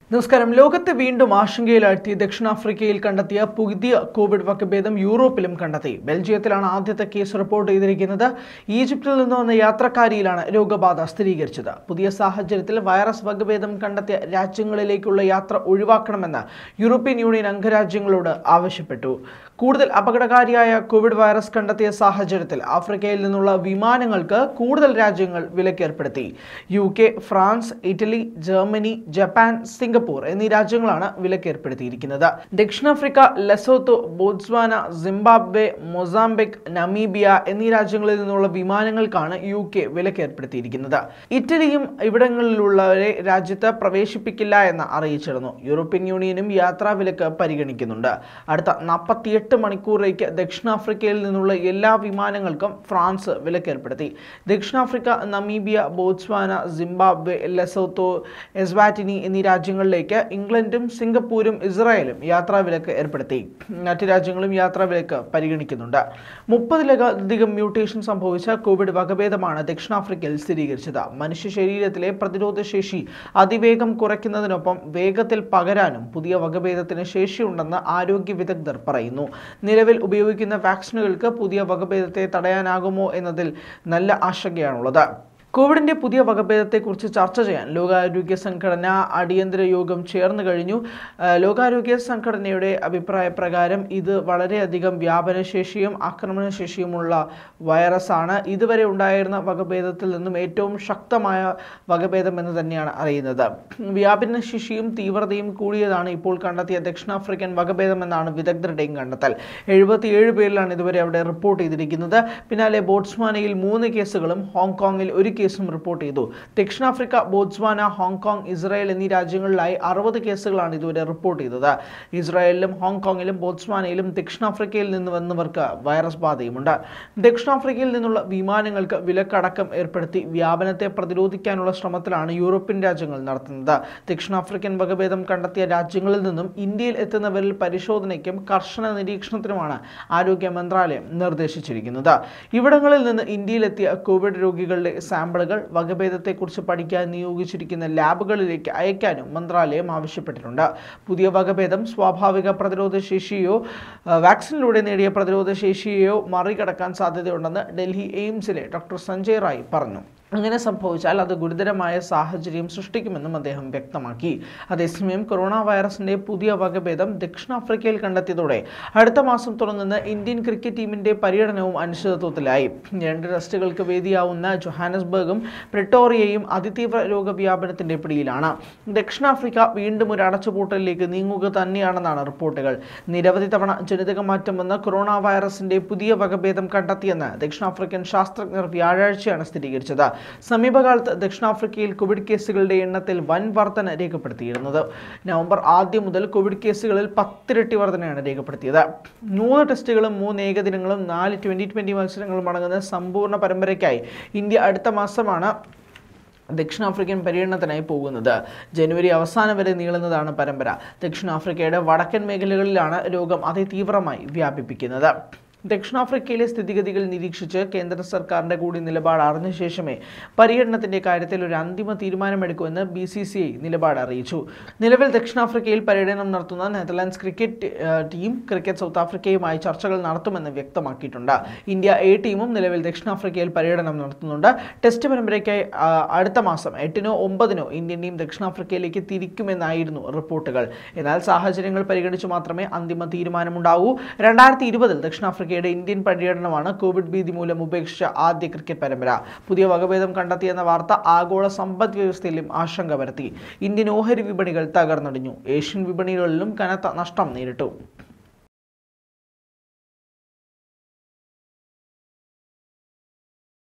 നമസ്കാരം ലോകത്തെ വീണ്ടും ആശങ്കയിലാഴ്ത്തി ദക്ഷിണാഫ്രിക്കയിൽ കണ്ടെത്തിയ പുതിയ കോവിഡ് വകഭേദം യൂറോപ്പിലും കണ്ടെത്തി ബെൽജിയത്തിലാണ് ആദ്യത്തെ കേസ് റിപ്പോർട്ട് ചെയ്തിരിക്കുന്നത് ഈജിപ്തിൽ നിന്ന് വന്ന യാത്രക്കാരിയിലാണ് രോഗബാധ സ്ഥിരീകരിച്ചത് പുതിയ സാഹചര്യത്തിൽ വൈറസ് വകഭേദം കണ്ടെത്തിയ രാജ്യങ്ങളിലേക്കുള്ള യാത്ര ഒഴിവാക്കണമെന്ന് യൂറോപ്യൻ യൂണിയൻ അംഗരാജ്യങ്ങളോട് ആവശ്യപ്പെട്ടു കൂടുതൽ അപകടകാരിയായ കോവിഡ് വൈറസ് കണ്ടെത്തിയ സാഹചര്യത്തിൽ ആഫ്രിക്കയിൽ നിന്നുള്ള വിമാനങ്ങൾക്ക് കൂടുതൽ രാജ്യങ്ങൾ വിലക്കേർപ്പെടുത്തി U K France Italy Germany Japan Singapore എന്നീ രാജ്യങ്ങളാണ് വിലക്കേർപ്പെടുത്തിയിരിക്കുന്നത് ദക്ഷിണാഫ്രിക്ക Lesotho Botswana Zimbabwe Mozambique Namibia എന്നീ രാജ്യങ്ങളിൽ നിന്നുള്ള വിമാനങ്ങൾക്കാണ് യു കെ വിലക്കേർപ്പെടുത്തിയിരിക്കുന്നത് ഇറ്റലിയും ഇവിടങ്ങളിലുള്ളവരെ രാജ്യത്ത് പ്രവേശിപ്പിക്കില്ല എന്ന് അറിയിച്ചിരുന്നു യൂറോപ്യൻ യൂണിയനും യാത്രാ വിലക്ക് പരിഗണിക്കുന്നുണ്ട് അടുത്ത നാൽപ്പത്തിയെട്ട് മണിക്കൂറിലേക്ക് ദക്ഷിണാഫ്രിക്കയിൽ നിന്നുള്ള എല്ലാ വിമാനങ്ങൾക്കും ഫ്രാൻസ് വിലക്കേർപ്പെടുത്തി ദക്ഷിണാഫ്രിക്ക Namibia Botswana Zimbabwe Lesotho Eswatini എന്നീ രാജ്യങ്ങളിലേക്ക് ഇംഗ്ലണ്ടും സിംഗപ്പൂരും ഇസ്രായേലും യാത്രാ വിലക്ക് ഏർപ്പെടുത്തി മറ്റ് രാജ്യങ്ങളും യാത്രാ വിലക്ക് പരിഗണിക്കുന്നുണ്ട് മുപ്പതിലധികം മ്യൂട്ടേഷൻ സംഭവിച്ച കോവിഡ് വകഭേദമാണ് ദക്ഷിണാഫ്രിക്കയിൽ സ്ഥിരീകരിച്ചത് മനുഷ്യ ശരീരത്തിലെ പ്രതിരോധ ശേഷി അതിവേഗം കുറയ്ക്കുന്നതിനൊപ്പം വേഗത്തിൽ പകരാനും പുതിയ വകഭേദത്തിന് ശേഷിയുണ്ടെന്ന് ആരോഗ്യ വിദഗ്ധർ പറയുന്നു നിലവിൽ ഉപയോഗിക്കുന്ന വാക്സിനുകൾക്ക് പുതിയ വകഭേദത്തെ തടയാനാകുമോ എന്നതിൽ നല്ല ആശങ്കയാണുള്ളത് കോവിഡിന്റെ പുതിയ വകഭേദത്തെക്കുറിച്ച് ചർച്ച ചെയ്യാൻ ലോകാരോഗ്യ സംഘടന അടിയന്തര യോഗം ചേർന്ന് കഴിഞ്ഞു ആ, ലോകാരോഗ്യ സംഘടനയുടെ അഭിപ്രായ പ്രകാരം ഇത് വളരെയധികം വ്യാപനശേഷിയും ആക്രമണശേഷിയുമുള്ള വൈറസാണ് ഇതുവരെ ഉണ്ടായിരുന്ന വകഭേദത്തിൽ നിന്നും ഏറ്റവും ശക്തമായ വകഭേദം എന്ന് തന്നെയാണ് അറിയുന്നത് വ്യാപനശേഷിയും തീവ്രതയും കൂടിയതാണ് ഇപ്പോൾ കണ്ടെത്തിയ ദക്ഷിണാഫ്രിക്കൻ വകഭേദം എന്നാണ് വിദഗ്ധരുടെയും കണ്ടെത്തൽ എഴുപത്തിയേഴ് പേരിലാണ് ഇതുവരെ അവിടെ റിപ്പോർട്ട് ചെയ്തിരിക്കുന്നത് പിന്നാലെ ബോട്സ്വാനയിൽ മൂന്ന് കേസുകളും ഹോങ്കോങ്ങിൽ ഒരു കേസും റിപ്പോർട്ട് ചെയ്തു ദക്ഷിണാഫ്രിക്ക ബോട്സ്വാന ഹോങ്കോങ് ഇസ്രായേൽ എന്നീ രാജ്യങ്ങളിലായി അറുപത് കേസുകളാണ് ഇതുവരെ റിപ്പോർട്ട് ചെയ്തത് ഇസ്രായേലിലും ഹോങ്കോങ്ങിലും ബോട്സ്വാനയിലും ദക്ഷിണാഫ്രിക്കയിൽ നിന്ന് വന്നവർക്ക് വൈറസ് ബാധയുമുണ്ട് ദക്ഷിണാഫ്രിക്കയിൽ നിന്നുള്ള വിമാനങ്ങൾക്ക് വിലക്കടക്കം ഏർപ്പെടുത്തി വ്യാപനത്തെ പ്രതിരോധിക്കാനുള്ള ശ്രമത്തിലാണ് യൂറോപ്യൻ രാജ്യങ്ങൾ നടത്തുന്നത് ദക്ഷിണാഫ്രിക്കൻ വകഭേദം കണ്ടെത്തിയ രാജ്യങ്ങളിൽ നിന്നും ഇന്ത്യയിൽ എത്തുന്നവരിൽ പരിശോധനയ്ക്കും കർശന നിരീക്ഷണത്തിനുമാണ് ആരോഗ്യ മന്ത്രാലയം നിർദ്ദേശിച്ചിരിക്കുന്നത് ഇവിടങ്ങളിൽ നിന്ന് ഇന്ത്യയിലെത്തിയ കോവിഡ് രോഗികളുടെ സാമ്പിളുകൾ വകഭേദത്തെക്കുറിച്ച് പഠിക്കാൻ നിയോഗിച്ചിരിക്കുന്ന ലാബുകളിലേക്ക് അയക്കാനും മന്ത്രാലയം ആവശ്യപ്പെട്ടിട്ടുണ്ട് പുതിയ വകഭേദം സ്വാഭാവിക പ്രതിരോധ ശേഷിയോ ആ, വാക്സിനിലൂടെ നേടിയ പ്രതിരോധ ശേഷിയെയോ മറികടക്കാൻ സാധ്യതയുണ്ടെന്ന് ഡൽഹി എയിംസിലെ ഡോക്ടർ സഞ്ജയ് റായ് പറഞ്ഞു അങ്ങനെ സംഭവിച്ചാൽ അത് ഗുരുതരമായ സാഹചര്യം സൃഷ്ടിക്കുമെന്നും അദ്ദേഹം വ്യക്തമാക്കി അതേസമയം കൊറോണ വൈറസിന്റെ പുതിയ വകഭേദം ദക്ഷിണാഫ്രിക്കയിൽ കണ്ടെത്തിയതോടെ അടുത്ത മാസം തുടങ്ങുന്ന ഇന്ത്യൻ ക്രിക്കറ്റ് ടീമിന്റെ പര്യടനവും അനിശ്ചിതത്വത്തിലായി രണ്ട് ടെസ്റ്റുകൾക്ക് വേദിയാവുന്ന ജൊഹാനസ്ബർഗും പ്രിട്ടോറിയയും അതിതീവ്ര രോഗവ്യാപനത്തിന്റെ പിടിയിലാണ് ദക്ഷിണാഫ്രിക്ക വീണ്ടും ഒരു അടച്ചുപൂട്ടലിലേക്ക് നീങ്ങുക തന്നെയാണെന്നാണ് റിപ്പോർട്ടുകൾ നിരവധി തവണ ജനിതക മാറ്റം വന്ന കൊറോണ വൈറസിന്റെ പുതിയ വകഭേദം കണ്ടെത്തിയെന്ന് ദക്ഷിണാഫ്രിക്കൻ ശാസ്ത്രജ്ഞർ വ്യാഴാഴ്ചയാണ് സ്ഥിരീകരിച്ചത് സമീപകാലത്ത് ദക്ഷിണാഫ്രിക്കയിൽ കോവിഡ് കേസുകളുടെ എണ്ണത്തിൽ വൻ വർധന രേഖപ്പെടുത്തിയിരുന്നത് നവംബർ ആദ്യം മുതൽ കോവിഡ് കേസുകളിൽ പത്തിരട്ടി വർധനയാണ് രേഖപ്പെടുത്തിയത് മൂന്ന് ടെസ്റ്റുകളും മൂന്ന് ഏകദിനങ്ങളും നാല് ട്വന്റി ട്വന്റി മത്സരങ്ങളും അടങ്ങുന്ന സമ്പൂർണ്ണ പരമ്പരയ്ക്കായി ഇന്ത്യ അടുത്ത മാസമാണ് ദക്ഷിണാഫ്രിക്കൻ പര്യടനത്തിനായി പോകുന്നത് ജനുവരി അവസാനം വരെ നീളുന്നതാണ് പരമ്പര ദക്ഷിണാഫ്രിക്കയുടെ വടക്കൻ മേഖലകളിലാണ് രോഗം അതിതീവ്രമായി വ്യാപിപ്പിക്കുന്നത് ദക്ഷിണാഫ്രിക്കയിലെ സ്ഥിതിഗതികൾ നിരീക്ഷിച്ച് കേന്ദ്ര സർക്കാരിന്റെ കൂടി നിലപാട് അറിഞ്ഞ ശേഷമേ പര്യടനത്തിന്റെ കാര്യത്തിൽ ഒരു അന്തിമ തീരുമാനമെടുക്കുമെന്ന് ബി സി സി ഐ നിലപാട് അറിയിച്ചു നിലവിൽ ദക്ഷിണാഫ്രിക്കയിൽ പര്യടനം നടത്തുന്ന നെതർലാൻഡ്സ് ക്രിക്കറ്റ് ഏഹ്, ടീം ക്രിക്കറ്റ് സൗത്ത് ആഫ്രിക്കയുമായി ചർച്ചകൾ നടത്തുമെന്ന് വ്യക്തമാക്കിയിട്ടുണ്ട് ഇന്ത്യ എ ടീമും നിലവിൽ ദക്ഷിണാഫ്രിക്കയിൽ പര്യടനം നടത്തുന്നുണ്ട് ടെസ്റ്റ് പരമ്പരയ്ക്കായി ആ, അടുത്ത മാസം എട്ടിനോ ഒമ്പതിനോ ഇന്ത്യൻ ടീം ദക്ഷിണാഫ്രിക്കയിലേക്ക് തിരിക്കുമെന്നായിരുന്നു റിപ്പോർട്ടുകൾ എന്നാൽ സാഹചര്യങ്ങൾ പരിഗണിച്ച് മാത്രമേ അന്തിമ തീരുമാനമുണ്ടാവൂ രണ്ടായിരത്തി ഇരുപതിൽ ദക്ഷിണാഫ്രിക്കയുടെ ഇന്ത്യൻ പര്യടനമാണ് കോവിഡ് ഭീതി മൂലം ഉപേക്ഷിച്ച ആദ്യ ക്രിക്കറ്റ് പരമ്പര പുതിയ വകഭേദം കണ്ടെത്തിയെന്ന വാർത്ത ആഗോള സമ്പദ് വ്യവസ്ഥയിലും ആശങ്ക പരത്തി ഇന്ത്യൻ ഓഹരി വിപണികൾ തകർന്നടിഞ്ഞു ഏഷ്യൻ വിപണികളിലും കനത്ത നഷ്ടം നേരിട്ടു